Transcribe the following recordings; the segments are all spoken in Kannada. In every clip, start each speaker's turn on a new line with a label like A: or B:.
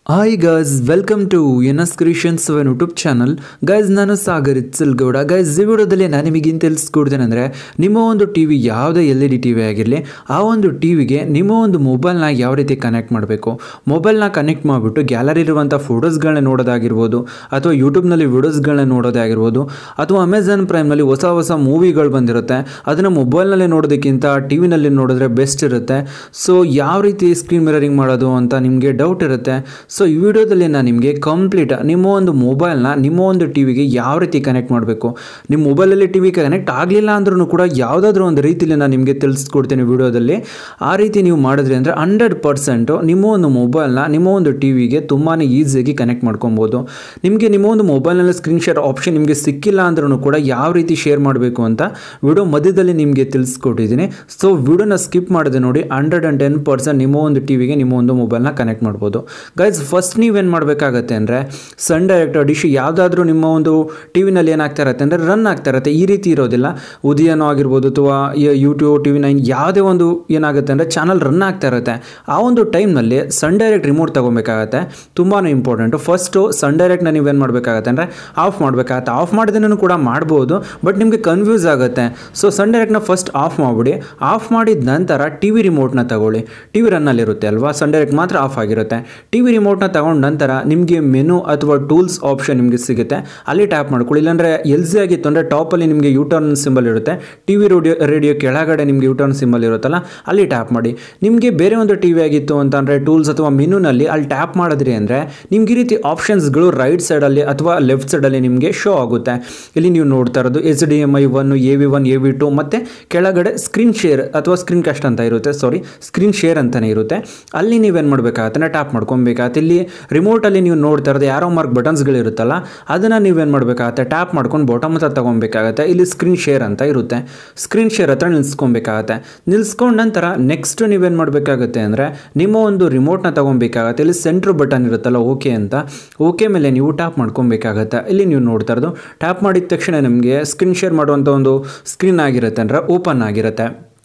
A: hi guys welcome to N S creations ಅವನ್ ಯೂಟ್ಯೂಬ್ ಚಾನಲ್ ಗೈಸ್ ನಾನು ಸಾಗರ್ ಇತ್ಸಲ್ಗೌಡ ಗೈಸ್ ಈ ವಿಡಿಯೋದಲ್ಲಿ ನಾನು ನಿಮಗೆ ತಿಳಿಸ್ಕೊಡ್ತೇನೆ ಅಂದರೆ ನಿಮ್ಮ ಒಂದು ಟಿ ವಿ ಯಾವುದೇ L E D T V ಆಗಿರಲಿ ಆ ಒಂದು ಟಿ ವಿಗೆ ನಿಮ್ಮ ಒಂದು ಮೊಬೈಲ್ನ ಯಾವ ರೀತಿ ಕನೆಕ್ಟ್ ಮಾಡಬೇಕು ಮೊಬೈಲ್ನ ಕನೆಕ್ಟ್ ಮಾಡಿಬಿಟ್ಟು ಗ್ಯಾಲರಿಲಿರುವಂಥ ಫೋಟೋಸ್ಗಳನ್ನ ನೋಡೋದಾಗಿರ್ಬೋದು ಅಥವಾ ಯೂಟ್ಯೂಬ್ನಲ್ಲಿ ವಿಡಿಯೋಸ್ಗಳನ್ನ ನೋಡೋದೇ ಆಗಿರ್ಬೋದು ಅಥವಾ ಅಮೆಝಾನ್ ಪ್ರೈಮ್ನಲ್ಲಿ ಹೊಸ ಹೊಸ ಮೂವಿಗಳು ಬಂದಿರುತ್ತೆ ಅದನ್ನು ಮೊಬೈಲ್ನಲ್ಲೇ ನೋಡೋದಕ್ಕಿಂತ ಟಿ ವಿನಲ್ಲಿ ನೋಡಿದ್ರೆ ಬೆಸ್ಟ್ ಇರುತ್ತೆ ಸೊ ಯಾವ ರೀತಿ ಸ್ಕ್ರೀನ್ ಮಿರರಿಂಗ್ ಮಾಡೋದು ಅಂತ ನಿಮಗೆ ಡೌಟ್ ಇರುತ್ತೆ ಸೊ ಈ ವಿಡಿಯೋದಲ್ಲಿ ನಾನು ನಿಮಗೆ ಕಂಪ್ಲೀಟ್ ನಿಮ್ಮ ಒಂದು ಮೊಬೈಲ್ನ ನಿಮ್ಮ ಒಂದು ಟಿ ವಿಗೆ ಯಾವ ರೀತಿ ಕನೆಕ್ಟ್ ಮಾಡಬೇಕು ನಿಮ್ಮ ಮೊಬೈಲಲ್ಲಿ ಟಿ ವಿ ಕನೆಕ್ಟ್ ಆಗಲಿಲ್ಲ ಅಂದ್ರೂ ಕೂಡ ಯಾವುದಾದ್ರೂ ಒಂದು ರೀತಿಯಲ್ಲಿ ನಾನು ನಿಮಗೆ ತಿಳಿಸ್ಕೊಡ್ತೀನಿ ವಿಡಿಯೋದಲ್ಲಿ ಆ ರೀತಿ ನೀವು ಮಾಡಿದ್ರಿ ಅಂದರೆ ಹಂಡ್ರೆಡ್ ಪರ್ಸೆಂಟು ನಿಮ್ಮ ಒಂದು ಮೊಬೈಲ್ನ ನಿಮ್ಮ ಒಂದು ಟಿ ವಿಗೆ ತುಂಬಾ ಈಸಿಯಾಗಿ ಕನೆಕ್ಟ್ ಮಾಡ್ಕೊಬೋದು ನಿಮಗೆ ನಿಮ್ಮ ಒಂದು ಮೊಬೈಲ್ನಲ್ಲಿ ಸ್ಕ್ರೀನ್ ಶೇರ್ ಆಪ್ಷನ್ ನಿಮಗೆ ಸಿಕ್ಕಿಲ್ಲ ಅಂದ್ರೂ ಕೂಡ ಯಾವ ರೀತಿ ಶೇರ್ ಮಾಡಬೇಕು ಅಂತ ವಿಡಿಯೋ ಮಧ್ಯದಲ್ಲಿ ನಿಮಗೆ ತಿಳಿಸ್ಕೊಟ್ಟಿದ್ದೀನಿ ಸೊ ವಿಡಿಯೋನ ಸ್ಕಿಪ್ ಮಾಡಿದೆ ನೋಡಿ ಹಂಡ್ರೆಡ್ ಆ್ಯಂಡ್ ಟೆನ್ ಪರ್ಸೆಂಟ್ ನಿಮ್ಮ ಒಂದು ಟಿ ವಿಗೆ ನಿಮ್ಮ ಒಂದು ಮೊಬೈಲ್ನ ಕನೆಕ್ಟ್ ಮಾಡ್ಬೋದು ಗೈಸ್ ಫಸ್ಟ್ ನೀವೇನು ಮಾಡಬೇಕಾಗತ್ತೆ ಅಂದರೆ ಸನ್ ಡೈರೆಕ್ಟ್ ಡಿಶ್ ಯಾವುದಾದ್ರೂ ನಿಮ್ಮ ಒಂದು ಟಿ ವಿನಲ್ಲಿ ಏನಾಗ್ತಾ ಇರುತ್ತೆ ಅಂದರೆ ರನ್ ಆಗ್ತಾ ಇರುತ್ತೆ ಈ ರೀತಿ ಇರೋದಿಲ್ಲ ಉದಯನೋ ಆಗಿರ್ಬೋದು ಅಥವಾ ಯೂಟ್ಯೂಬ್ ಟಿ ವಿ ನೈನ್ ಯಾವುದೇ ಒಂದು ಏನಾಗುತ್ತೆ ಅಂದರೆ ಚಾನಲ್ ರನ್ ಆಗ್ತಾ ಇರುತ್ತೆ ಆ ಒಂದು ಟೈಮ್ನಲ್ಲಿ ಸನ್ ಡೈರೆಕ್ಟ್ ರಿಮೋಟ್ ತೊಗೊಬೇಕಾಗತ್ತೆ ತುಂಬಾ ಇಂಪಾರ್ಟೆಂಟು ಫಸ್ಟು ಸನ್ ಡೈರೆಕ್ಟ್ನ ನೀವೇನು ಮಾಡಬೇಕಾಗತ್ತೆ ಅಂದರೆ ಆಫ್ ಮಾಡಬೇಕಾಗತ್ತೆ ಆಫ್ ಮಾಡಿದೇನೂ ಕೂಡ ಮಾಡ್ಬೋದು ಬಟ್ ನಿಮಗೆ ಕನ್ಫ್ಯೂಸ್ ಆಗುತ್ತೆ ಸೊ ಸನ್ ಡೈರೆಕ್ಟ್ನ ಫಸ್ಟ್ ಆಫ್ ಮಾಡಿಬಿಡಿ ಆಫ್ ಮಾಡಿದ ನಂತರ ಟಿ ವಿ ರಿಮೋಟ್ನ ತಗೊಳ್ಳಿ ಟಿ ವಿ ರನ್ನಲ್ಲಿರುತ್ತೆ ಅಲ್ವಾ ಸನ್ ಡೈರೆಕ್ಟ್ ಮಾತ್ರ ಆಫ್ ಆಗಿರುತ್ತೆ ಟಿ ವಿ ರಿಮೋಟ್ನ ತಗೊಂಡ ನಂತರ ನಿಮಗೆ ಮೆನು ಅಥವಾ ಟೂಲ್ಸ್ ಆಪ್ಷನ್ ನಿಮಗೆ ಸಿಗುತ್ತೆ ಅಲ್ಲಿ ಟ್ಯಾಪ್ ಮಾಡ್ಕೊಳ್ಳಿ ಇಲ್ಲಾಂದರೆ ಎಲ್ ಸಿ ಆಗಿತ್ತು ಅಂದರೆ ಟಾಪಲ್ಲಿ ನಿಮಗೆ ಯೂಟರ್ನ್ ಸಿಂಬಲ್ ಇರುತ್ತೆ ಟಿ ವಿ ರೇಡಿಯೋ ರೇಡಿಯೋ ಕೆಳಗಡೆ ನಿಮಗೆ ಯೂಟರ್ನ್ ಸಿಂಬಲ್ ಇರುತ್ತಲ್ಲ ಅಲ್ಲಿ ಟ್ಯಾಪ್ ಮಾಡಿ ನಿಮಗೆ ಬೇರೆ ಒಂದು ಟಿ ವಿ ಆಗಿತ್ತು ಅಂತಂದರೆ ಟೂಲ್ಸ್ ಅಥವಾ ಮೆನುನಲ್ಲಿ ಅಲ್ಲಿ ಟ್ಯಾಪ್ ಮಾಡಿದ್ರಿ ಅಂದರೆ ನಿಮ್ಗೆ ಈ ರೀತಿ ಆಪ್ಷನ್ಸ್ಗಳು ರೈಟ್ ಸೈಡಲ್ಲಿ ಅಥವಾ ಲೆಫ್ಟ್ ಸೈಡಲ್ಲಿ ನಿಮಗೆ ಶೋ ಆಗುತ್ತೆ ಇಲ್ಲಿ ನೀವು ನೋಡ್ತಾ ಇರೋದು H D M I one A V one A V two ಮತ್ತು ಕೆಳಗಡೆ ಸ್ಕ್ರೀನ್ ಶೇರ್ ಅಥವಾ ಸ್ಕ್ರೀನ್ ಕಾಸ್ಟ್ ಅಂತ ಇರುತ್ತೆ ಸಾರಿ ಸ್ಕ್ರೀನ್ ಶೇರ್ ಅಂತಲೇ ಇರುತ್ತೆ ಅಲ್ಲಿ ನೀವೇನು ಮಾಡಬೇಕಾಗತ್ತೆ ಟ್ಯಾಪ್ ಮಾಡ್ಕೊಬೇಕಾಗತ್ತೆ ಇಲ್ಲಿ ರಿಮೋಟಲ್ಲಿ ನೀವು ನೋಡ್ತಾ ಇರೋದು ಯಾರೋ ಮಾರ್ಕ್ ಬಟನ್ಸ್ಗಳಿರುತ್ತಲ್ಲ ಅದನ್ನು ನೀವೇನು ಮಾಡಬೇಕಾಗತ್ತೆ ಟ್ಯಾಪ್ ಮಾಡ್ಕೊಂಡು ಬಾಟಮ್ ಹತ್ರ ತೊಗೊಬೇಕಾಗತ್ತೆ ಇಲ್ಲಿ ಸ್ಕ್ರೀನ್ ಶೇರ್ ಅಂತ ಇರುತ್ತೆ ಸ್ಕ್ರೀನ್ ಶೇರ್ ಹತ್ರ ನಿಲ್ಸ್ಕೊಬೇಕಾಗತ್ತೆ ನಿಲ್ಸ್ಕೊಂಡ ನಂತರ ನೆಕ್ಸ್ಟ್ ನೀವೇನು ಮಾಡಬೇಕಾಗತ್ತೆ ಅಂದರೆ ನಿಮ್ಮ ಒಂದು ರಿಮೋಟ್ನ ತೊಗೊಬೇಕಾಗತ್ತೆ ಇಲ್ಲಿ ಸೆಂಟ್ರ್ ಬಟನ್ ಇರುತ್ತಲ್ಲ ಓಕೆ ಅಂತ ಓಕೆ ಮೇಲೆ ನೀವು ಟ್ಯಾಪ್ ಮಾಡ್ಕೊಬೇಕಾಗತ್ತೆ ಇಲ್ಲಿ ನೀವು ನೋಡ್ತಾ ಇರೋದು ಟ್ಯಾಪ್ ಮಾಡಿದ ತಕ್ಷಣ ನಿಮಗೆ ಸ್ಕ್ರೀನ್ ಶೇರ್ ಮಾಡುವಂಥ ಒಂದು ಸ್ಕ್ರೀನ್ ಆಗಿರುತ್ತೆ ಅಂದರೆ ಓಪನ್ ಆಗಿರುತ್ತೆ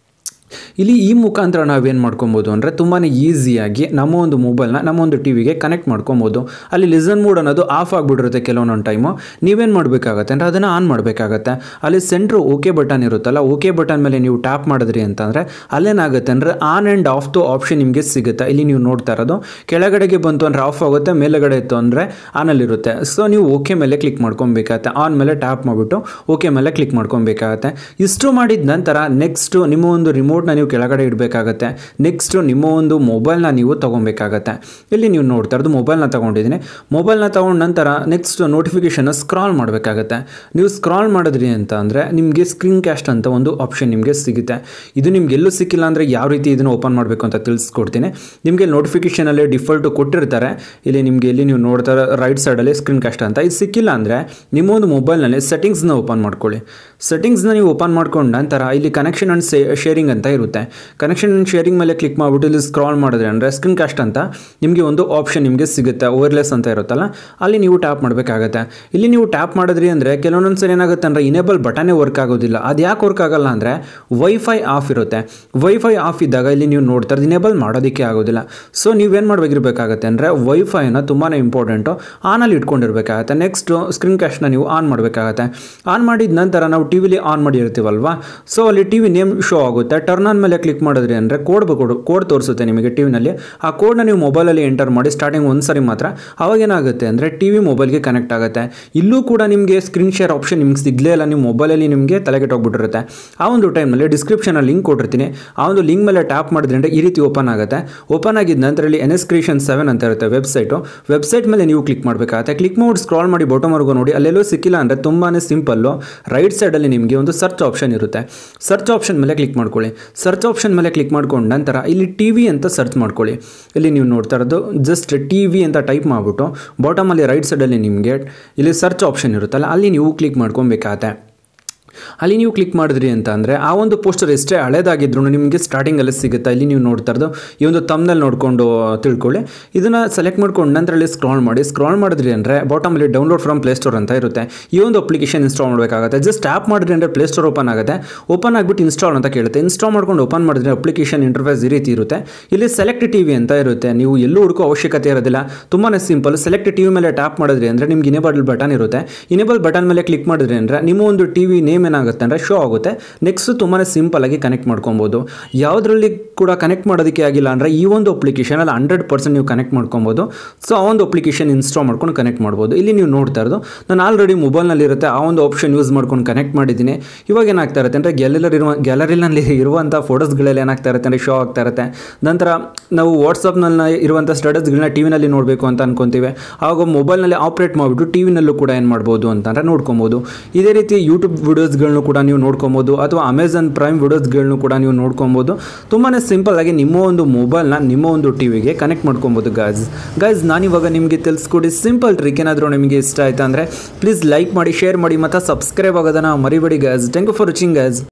A: ಇಲ್ಲಿ ಈ ಮುಖಾಂತರ ನಾವೇನು ಮಾಡ್ಕೊಬೋದು ಅಂದರೆ ತುಂಬಾ ಈಸಿಯಾಗಿ ನಮ್ಮ ಒಂದು ಮೊಬೈಲ್ನ ನಮ್ಮ ಒಂದು ಟಿ ವಿಗೆ ಕನೆಕ್ಟ್ ಮಾಡ್ಕೊಬೋದು ಅಲ್ಲಿ ಲಿಸನ್ ಮೋಡ್ ಅನ್ನೋದು ಆಫ್ ಆಗಿಬಿಟ್ಟಿರುತ್ತೆ ಕೆಲವೊಂದೊಂದು ಟೈಮು ನೀವೇನು ಮಾಡಬೇಕಾಗತ್ತೆ ಅಂದರೆ ಅದನ್ನು ಆನ್ ಮಾಡಬೇಕಾಗತ್ತೆ ಅಲ್ಲಿ ಸೆಂಟ್ರ್ ಓಕೆ ಬಟನ್ ಇರುತ್ತಲ್ಲ ಓಕೆ ಬಟನ್ ಮೇಲೆ ನೀವು ಟ್ಯಾಪ್ ಮಾಡಿದ್ರಿ ಅಂತಂದರೆ ಅಲ್ಲೇನಾಗುತ್ತೆ ಅಂದರೆ ಆನ್ ಆ್ಯಂಡ್ ಆಫ್ ದು ಆಪ್ಷನ್ ನಿಮಗೆ ಸಿಗುತ್ತೆ ಇಲ್ಲಿ ನೀವು ನೋಡ್ತಾ ಇರೋದು ಕೆಳಗಡೆಗೆ ಬಂತು ಅಂದರೆ ಆಫ್ ಆಗುತ್ತೆ ಮೇಲುಗಡೆ ಇತ್ತು ಅಂದರೆ ಆನಲ್ಲಿರುತ್ತೆ ಸೊ ನೀವು ಓಕೆ ಮೇಲೆ ಕ್ಲಿಕ್ ಮಾಡ್ಕೊಬೇಕಾಗತ್ತೆ ಆನ್ ಮೇಲೆ ಟ್ಯಾಪ್ ಮಾಡಿಬಿಟ್ಟು ಓಕೆ ಮೇಲೆ ಕ್ಲಿಕ್ ಮಾಡ್ಕೊಬೇಕಾಗತ್ತೆ ಇಷ್ಟು ಮಾಡಿದ ನಂತರ ನೆಕ್ಸ್ಟು ನಿಮ್ಮ ಒಂದು ರಿಮೋಟ್ನ ನೀವು ಕೆಳಗಡೆ ಇಡಬೇಕಾಗತ್ತೆ ನೆಕ್ಸ್ಟು ನಿಮ್ಮ ಒಂದು ಮೊಬೈಲ್ನ ನೀವು ತೊಗೊಬೇಕಾಗತ್ತೆ ಇಲ್ಲಿ ನೀವು ನೋಡ್ತಾ ಇರೋದು ಮೊಬೈಲ್ನ ತೊಗೊಂಡಿದ್ದೀನಿ ಮೊಬೈಲ್ನ ತೊಗೊಂಡ ನಂತರ ನೆಕ್ಸ್ಟ್ ನೋಟಿಫಿಕೇಷನ್ನ ಸ್ಕ್ರಾಲ್ ಮಾಡಬೇಕಾಗತ್ತೆ ನೀವು ಸ್ಕ್ರಾಲ್ ಮಾಡಿದ್ರಿ ಅಂತ ಅಂದರೆ ನಿಮಗೆ ಸ್ಕ್ರೀನ್ ಕ್ಯಾಸ್ಟ್ ಅಂತ ಒಂದು ಆಪ್ಷನ್ ನಿಮಗೆ ಸಿಗುತ್ತೆ ಇದು ನಿಮ್ಗೆ ಎಲ್ಲೂ ಸಿಕ್ಕಿಲ್ಲ ಅಂದರೆ ಯಾವ ರೀತಿ ಇದನ್ನು ಓಪನ್ ಮಾಡಬೇಕು ಅಂತ ತಿಳಿಸ್ಕೊಡ್ತೀನಿ ನಿಮಗೆ ನೋಟಿಫಿಕೇಷನಲ್ಲಿ ಡಿಫಾಲ್ಟು ಕೊಟ್ಟಿರ್ತಾರೆ ಇಲ್ಲಿ ನಿಮಗೆ ಇಲ್ಲಿ ನೀವು ನೋಡ್ತಾ ರೈಟ್ ಸೈಡಲ್ಲಿ ಸ್ಕ್ರೀನ್ ಕ್ಯಾಸ್ಟ್ ಅಂತ ಇದು ಸಿಕ್ಕಿಲ್ಲ ಅಂದರೆ ನಿಮ್ಮ ಒಂದು ಮೊಬೈಲ್ನಲ್ಲಿ ಸೆಟ್ಟಿಂಗ್ಸ್ನ ಓಪನ್ ಮಾಡ್ಕೊಳ್ಳಿ ಸೆಟ್ಟಿಂಗ್ಸ್ನ ನೀವು ಓಪನ್ ಮಾಡ್ಕೊಂಡ ನಂತರ ಇಲ್ಲಿ ಕನೆಕ್ಷನ್ ಆ್ಯಂಡ್ ಶೇರಿಂಗ್ ಅಂತ ಇರುತ್ತೆ ಕನೆಕ್ಷನ್ ಆ್ಯಂಡ್ ಶೇರಿಂಗ್ ಮೇಲೆ ಕ್ಲಿಕ್ ಮಾಡಿಬಿಟ್ಟು ಇಲ್ಲಿ ಸ್ಕ್ರಾಲ್ ಮಾಡಿದ್ರೆ ಅಂದರೆ ಸ್ಕ್ರೀನ್ ಕಾಸ್ಟ್ ಅಂತ ನಿಮಗೆ ಒಂದು ಆಪ್ಷನ್ ನಿಮಗೆ ಸಿಗುತ್ತೆ ಓವರ್ಲೆಸ್ ಅಂತ ಇರುತ್ತಲ್ಲ ಅಲ್ಲಿ ನೀವು ಟ್ಯಾಪ್ ಮಾಡಬೇಕಾಗತ್ತೆ ಇಲ್ಲಿ ನೀವು ಟ್ಯಾಪ್ ಮಾಡಿದ್ರಿ ಅಂದರೆ ಕೆಲವೊಂದೊಂದು ಸರಿ ಏನಾಗುತ್ತೆ ಅಂದರೆ ಇನೇಬಲ್ ಬಟನೇ ವರ್ಕ್ ಆಗೋದಿಲ್ಲ ಅದು ಯಾಕೆ ವರ್ಕ್ ಆಗಲ್ಲ ಅಂದರೆ ವೈಫೈ ಆಫ್ ಇರುತ್ತೆ ವೈಫೈ ಆಫ್ ಇದ್ದಾಗ ಇಲ್ಲಿ ನೀವು ನೋಡ್ತಾ ಇರೋದು ಇನೇಬಲ್ ಮಾಡೋದಕ್ಕೆ ಆಗೋದಿಲ್ಲ ಸೊ ನೀವೇನು ಮಾಡಬೇಕಿರ್ಬೇಕಾಗತ್ತೆ ಅಂದರೆ ವೈಫೈನ ತುಂಬಾ ಇಂಪಾರ್ಟೆಂಟು ಆನಲ್ಲಿ ಇಟ್ಕೊಂಡಿರ್ಬೇಕಾಗತ್ತೆ ನೆಕ್ಸ್ಟ್ ಸ್ಕ್ರೀನ್ ಕ್ಯಾಶ್ನ ನೀವು ಆನ್ ಮಾಡಬೇಕಾಗತ್ತೆ ಆನ್ ಮಾಡಿದ ನಂತರ ನಾವು ಟಿ ವಿಲಿ ಆನ್ ಮಾಡಿರ್ತೀವಲ್ವಾ ಸೊ ಅಲ್ಲಿ ಟಿ ವಿ ನೇಮ್ ಶೋ ಆಗುತ್ತೆ ಟರ್ನ್ ಆನ್ ಮೇಲೆ ಕ್ಲಿಕ್ ಮಾಡಿದ್ರಿ ಅಂದರೆ ಕೋಡ್ ಕೋಡ್ ಕೋಡ್ ತೋರಿಸುತ್ತೆ ನಿಮಗೆ ಟಿ ವಿನಲ್ಲಿ ಆ ಕೋಡ್ನ ನೀವು ಮೊಬೈಲಲ್ಲಿ ಎಂಟರ್ ಮಾಡಿ ಸ್ಟಾರ್ಟಿಂಗ್ ಒಂದು ಸರಿ ಮಾತ್ರ ಅವಾಗ ಏನಾಗುತ್ತೆ ಅಂದರೆ ಟಿ ವಿ ಮೊಬೈಲ್ಗೆ ಕನೆಕ್ಟ್ ಆಗುತ್ತೆ ಇಲ್ಲೂ ಕೂಡ ನಿಮಗೆ ಸ್ಕ್ರೀನ್ ಶೇರ್ ಆಪ್ಷನ್ ನಿಮ್ಗೆ ಸಿಗಲೇ ಇಲ್ಲ ನೀವು ಮೊಬೈಲಲ್ಲಿ ನಿಮಗೆ ತಲೆಗೆಟ್ಟೋಗ್ಬಿಟ್ಟಿರುತ್ತೆ ಆ ಒಂದು ಟೈಮ್ನಲ್ಲಿ ಡಿಸ್ಕ್ರಿಪ್ಷನಲ್ಲಿ ಲಿಂಕ್ ಕೊಟ್ಟಿರ್ತೀನಿ ಆ ಒಂದು ಲಿಂಕ್ ಮೇಲೆ ಟ್ಯಾಪ್ ಮಾಡಿದ್ರೆ ಅಂದರೆ ಈ ರೀತಿ ಓಪನ್ ಆಗುತ್ತೆ ಓಪನ್ ಆಗಿದ ನಂತರ ಇಲ್ಲಿ ಎನ್ ಎಸ್ ಕ್ರಿಯೇಷನ್ ಸೆವೆನ್ ಅಂತ ಇರುತ್ತೆ ವೆಬ್ಸೈಟು ವೆಬ್ಸೈಟ್ ಮೇಲೆ ನೀವು ಕ್ಲಿಕ್ ಮಾಡಬೇಕಾಗುತ್ತೆ ಕ್ಲಿಕ್ ಮಾಡಿ ಸ್ಕ್ರಾಲ್ ಮಾಡಿ ಬಾಟಮ್ವರೆಗೂ ನೋಡಿ ಅಲ್ಲೆಲ್ಲೂ ಸಿಕ್ಕಿಲ್ಲ ಅಂದರೆ ತುಂಬಾ ಸಿಂಪಲ್ಲು ರೈಟ್ ಸೈಡಲ್ಲಿ ನಿಮಗೆ ಒಂದು ಸರ್ಚ್ ಆಪ್ಷನ್ ಇರುತ್ತೆ ಸರ್ಚ್ ಆಪ್ಷನ್ ಮೇಲೆ ಕ್ಲಿಕ್ ಮಾಡ್ಕೊಳ್ಳಿ ಸರ್ಚ್ ಆಪ್ಷನ್ ಮೇಲೆ ಕ್ಲಿಕ್ ಮಾಡ್ಕೊಂಡು ನಂತರ ಇಲ್ಲಿ ಟಿ ವಿ ಅಂತ ಸರ್ಚ್ ಮಾಡ್ಕೊಳ್ಳಿ ಇಲ್ಲಿ ನೀವು ನೋಡ್ತಾ ಇರೋದು ಜಸ್ಟ್ ಟಿ ವಿ ಅಂತ ಟೈಪ್ ಮಾಡಿಬಿಟ್ಟು ಬಾಟಮಲ್ಲಿ ರೈಟ್ ಸೈಡಲ್ಲಿ ನಿಮಗೆ ಇಲ್ಲಿ ಸರ್ಚ್ ಆಪ್ಷನ್ ಇರುತ್ತಲ್ಲ ಅಲ್ಲಿ ನೀವು ಕ್ಲಿಕ್ ಮಾಡ್ಕೊಬೇಕಾಗತ್ತೆ ಅಲ್ಲಿ ನೀವು ಕ್ಲಿಕ್ ಮಾಡಿದ್ರಿ ಅಂತ ಅಂದರೆ ಆ ಒಂದು ಪೋಸ್ಟರ್ ಎಷ್ಟೇ ಹಳೇದಾಗಿದ್ರು ನಿಮಗೆ ಸ್ಟಾರ್ಟಿಂಗಲ್ಲೇ ಸಿಗುತ್ತೆ ಇಲ್ಲಿ ನೀವು ನೋಡ್ತಾ ಇರೋದು ಈ ಒಂದು ತಮ್ನಲ್ಲಿ ನೋಡಿಕೊಂಡು ತಿಳ್ಕೊಳ್ಳಿ ಇದನ್ನು ಸೆಲೆಕ್ಟ್ ಮಾಡ್ಕೊಂಡು ನಂತರ ಅಲ್ಲಿ ಸ್ಕ್ರಾಲ್ ಮಾಡಿ ಸ್ಕ್ರಾಲ್ ಮಾಡಿದ್ರಿ ಅಂದರೆ ಬಾಟಮಲ್ಲಿ ಡೌನ್ಲೋಡ್ ಫ್ರಮ್ ಪ್ಲೇಸ್ಟೋರ್ ಅಂತ ಇರುತ್ತೆ ಈ ಒಂದು ಅಪ್ಲಿಕೇಶನ್ ಇನ್ಸ್ಟಾಲ್ ಮಾಡಬೇಕಾಗುತ್ತೆ ಜಸ್ಟ್ ಆ್ಯಪ್ ಮಾಡಿದ್ರಿ ಅಂದರೆ ಪ್ಲೇಸ್ಟೋರ್ ಓಪನ್ ಆಗುತ್ತೆ ಓಪನ್ ಆಗಿಬಿಟ್ಟು ಇನ್ಸ್ಟಾಲ್ ಅಂತ ಕೇಳುತ್ತೆ ಇನ್ಸ್ಟಾಲ್ ಮಾಡ್ಕೊಂಡು ಓಪನ್ ಮಾಡಿದ್ರೆ ಅಪ್ಲಿಕೇಶನ್ ಇಂಟರ್ಫೇಸ್ ಈ ರೀತಿ ಇರುತ್ತೆ ಇಲ್ಲಿ ಸೆಲೆಕ್ಟ್ ಟಿ ವಿ ಅಂತ ಇರುತ್ತೆ ನೀವು ಎಲ್ಲೂ ಹುಡುಕೋ ಅವಶ್ಯಕತೆ ಇರೋದಿಲ್ಲ ತುಂಬಾ ಸಿಂಪಲ್ ಸೆಲೆಕ್ಟ್ ಟಿ ವಿ ಮೇಲೆ ಟ್ಯಾಪ್ ಮಾಡಿದ್ರಿ ಅಂದರೆ ನಿಮ್ಗೆ ಇನೇಬಲ್ ಬಟನ್ ಇರುತ್ತೆ ಇನೇಬಲ್ ಬಟನ್ ಮೇಲೆ ಕ್ಲಿಕ್ ಮಾಡಿದ್ರಿ ಅಂದರೆ ನಿಮ್ಮ ಒಂದು ಟಿ ವಿ ನೇಮ್ ಏನಾಗುತ್ತೆ ಅಂದರೆ ಶೋ ಆಗುತ್ತೆ ನೆಕ್ಸ್ಟ್ ತುಂಬಾ ಸಿಂಪಲ್ ಆಗಿ ಕನೆಕ್ಟ್ ಮಾಡ್ಕೊಬೋದು ಯಾವುದರಲ್ಲಿ ಕೂಡ ಕನೆಕ್ಟ್ ಮಾಡೋದಕ್ಕೆ ಆಗಿಲ್ಲ ಅಂದರೆ ಈ ಒಂದು ಅಪ್ಲಿಕೇಶನಲ್ಲಿ ಹಂಡ್ರೆಡ್ ಪರ್ಸೆಂಟ್ ನೀವು ಕನೆಕ್ಟ್ ಮಾಡ್ಕೊಬೋದು ಸೊ ಆ ಒಂದು ಅಪ್ಲಿಕೇಶನ್ ಇನ್ಸ್ಟಾಲ್ ಮಾಡ್ಕೊಂಡು ಕನೆಕ್ಟ್ ಮಾಡ್ಬೋದು ಇಲ್ಲಿ ನೀವು ನೋಡ್ತಾ ಇರೋದು ನಾನು ಆಲ್ರೆಡಿ ಮೊಬೈಲ್ನಲ್ಲಿ ಇರುತ್ತೆ ಆ ಒಂದು ಆಪ್ಷನ್ ಯೂಸ್ ಮಾಡ್ಕೊಂಡು ಕನೆಕ್ಟ್ ಮಾಡಿದ್ದೀನಿ ಇವಾಗ ಏನಾಗ್ತಾ ಇರುತ್ತೆ ಅಂದರೆ ಗ್ಯಾಲರಿ ಇರುವ ಗ್ಯಾಲರಿನಲ್ಲಿ ಇರುವಂಥ ಫೋಟೋಸ್ಗಳೆಲ್ಲ ಏನಾಗ್ತಾ ಇರುತ್ತೆ ಅಂದರೆ ಶೋ ಆಗ್ತಾ ಇರುತ್ತೆ ನಂತರ ನಾವು ವಾಟ್ಸಪ್ನಲ್ಲಿ ಇರುವಂಥ ಸ್ಟೇಟಸ್ಗಳನ್ನ ಟಿ ವಿನಲ್ಲಿ ನೋಡಬೇಕು ಅಂತ ಅನ್ಕೊತೀವಿ ಆವಾಗ ಮೊಬೈಲ್ನಲ್ಲಿ ಆಪ್ರೇಟ್ ಮಾಡಿಬಿಟ್ಟು ಟಿ ವಿನಲ್ಲೂ ಕೂಡ ಏನು ಮಾಡ್ಬೋದು ಅಂತಂದರೆ ನೋಡ್ಕೊಬೋದು ಇದೇ ರೀತಿ ಯೂಟ್ಯೂಬ್ ವಿಡಿಯೋಸ್ಗಳನ್ನು ಕೂಡ ನೀವು ನೋಡ್ಕೊಬೋದು ಅಥವಾ ಅಮೆಝಾನ್ ಪ್ರೈಮ್ ವಿಡಿಯೋಸ್ಗಳನ್ನು ಕೂಡ ನೀವು ನೋಡ್ಕೊಬೋದು ತುಂಬಾ ಸಿಂಪಲ್ ಆಗಿ ನಿಮ್ಮ ಒಂದು ಮೊಬೈಲ್ನ ನಿಮ್ಮ ಒಂದು ಟಿ ವಿಗೆ ಕನೆಕ್ಟ್ ಮಾಡ್ಕೊಬೋದು ಗಾಯ್ಸ್ ಗಾಯ್ಸ್ ನಾನಿವಾಗ ನಿಮಗೆ ತಿಳಿಸ್ಕೊಡಿ ಸಿಂಪಲ್ ಟ್ರಿಕ್ ಏನಾದರೂ ನಿಮಗೆ ಇಷ್ಟ ಆಯ್ತಾ ಅಂದರೆ ಪ್ಲೀಸ್ ಲೈಕ್ ಮಾಡಿ ಶೇರ್ ಮಾಡಿ ಮತ್ತು ಸಬ್ಸ್ಕ್ರೈಬ್ ಆಗೋದನ್ನು ಮರಿಬೇಡಿ guys thank you for watching guys